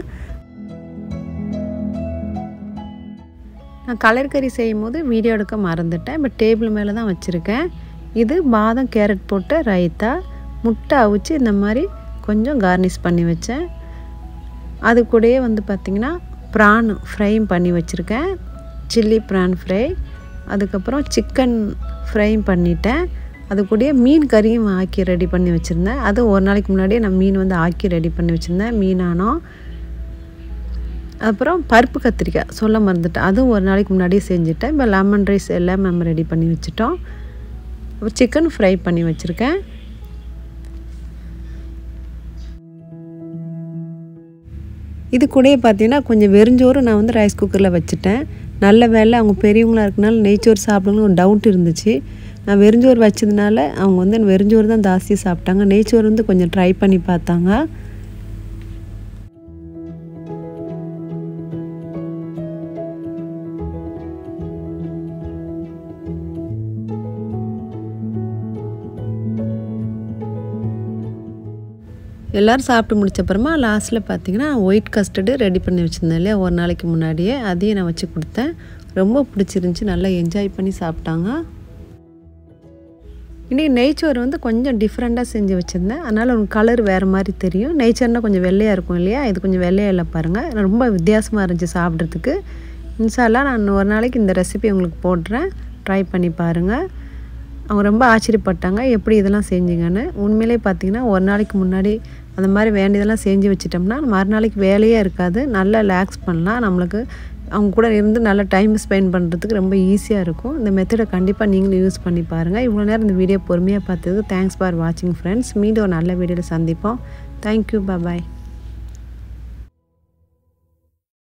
நான் கலர் கறி செய்யும் போது வீடியோ எடுக்க மறந்துட்டேன் இப்போ டேபிள் மேலே தான் வச்சுருக்கேன் இது பாதம் கேரட் போட்ட ரைத்தா முட்டை அவிச்சு இந்த மாதிரி கொஞ்சம் கார்னிஷ் பண்ணி வச்சேன் அது கூடயே வந்து பார்த்திங்கன்னா ப்ரான் ஃப்ரையும் பண்ணி வச்சுருக்கேன் சில்லி ப்ரான் ஃப்ரை அதுக்கப்புறம் சிக்கன் ஃப்ரையும் பண்ணிட்டேன் அது கூடயே மீன் கறியும் ஆக்கி ரெடி பண்ணி வச்சுருந்தேன் அது ஒரு நாளைக்கு முன்னாடியே நான் மீன் வந்து ஆக்கி ரெடி பண்ணி வச்சுருந்தேன் மீனானோம் அப்புறம் பருப்பு கத்திரிக்காய் சொல்ல மறந்துட்டேன் அதுவும் ஒரு நாளைக்கு முன்னாடியே செஞ்சுட்டேன் இப்போ லெமன் ரைஸ் எல்லாம் நம்ம ரெடி பண்ணி வச்சுட்டோம் அப்புறம் சிக்கன் ஃப்ரை பண்ணி வச்சுருக்கேன் இது கூடயே பார்த்தீங்கன்னா கொஞ்சம் வெறிஞ்சோறு நான் வந்து ரைஸ் குக்கரில் வச்சுட்டேன் நல்ல வேலை அவங்க பெரியவங்களாக இருக்கனால நெய்ச்சோறு சாப்பிடணும்னு ஒரு டவுட் இருந்துச்சு நான் வெறிஞ்சோறு வச்சதுனால அவங்க வந்து வெறிஞ்சோறு தான் ஜாஸ்தியாக சாப்பிட்டாங்க நெய்ச்சோறு வந்து கொஞ்சம் ட்ரை பண்ணி பார்த்தாங்க எல்லோரும் சாப்பிட்டு முடிச்ச அப்புறமா லாஸ்ட்டில் பார்த்தீங்கன்னா ஒயிட் கஸ்டர்டு ரெடி பண்ணி வச்சுருந்தேன் இல்லையா ஒரு நாளைக்கு முன்னாடியே அதையும் நான் வச்சு கொடுத்தேன் ரொம்ப பிடிச்சிருந்துச்சி நல்லா என்ஜாய் பண்ணி சாப்பிட்டாங்க இன்றைக்கி நெய்ச்சோறு வந்து கொஞ்சம் டிஃப்ரெண்ட்டாக செஞ்சு வச்சுருந்தேன் அதனால் உங்கள் கலர் வேறு மாதிரி தெரியும் நெய்ச்சோர்னால் கொஞ்சம் வெள்ளையாக இருக்கும் இல்லையா இது கொஞ்சம் வெள்ளையாக இல்லை பாருங்கள் ரொம்ப வித்தியாசமாக இருந்துச்சு சாப்பிட்றதுக்கு இன்ஷால்லாம் நான் ஒரு நாளைக்கு இந்த ரெசிபி உங்களுக்கு போடுறேன் ட்ரை பண்ணி பாருங்கள் அவங்க ரொம்ப ஆச்சரியப்பட்டாங்க எப்படி இதெல்லாம் செஞ்சீங்கன்னு உண்மையிலே பார்த்தீங்கன்னா ஒரு நாளைக்கு முன்னாடி அந்த மாதிரி வேண்டியதெல்லாம் செஞ்சு வச்சிட்டோம்னா மறுநாளைக்கு வேலையே இருக்காது நல்லா ரிலாக்ஸ் பண்ணலாம் நம்மளுக்கு அவங்க கூட இருந்து நல்லா டைம் ஸ்பெண்ட் பண்ணுறதுக்கு ரொம்ப ஈஸியாக இருக்கும் இந்த மெத்தடை கண்டிப்பாக நீங்களும் யூஸ் பண்ணி பாருங்கள் இவ்வளோ நேரம் இந்த வீடியோ பொறுமையாக பார்த்ததுக்கு தேங்க்ஸ் ஃபார் வாட்சிங் ஃப்ரெண்ட்ஸ் மீண்டும் ஒரு நல்ல வீடியோவில் சந்திப்போம் தேங்க்யூ பாய்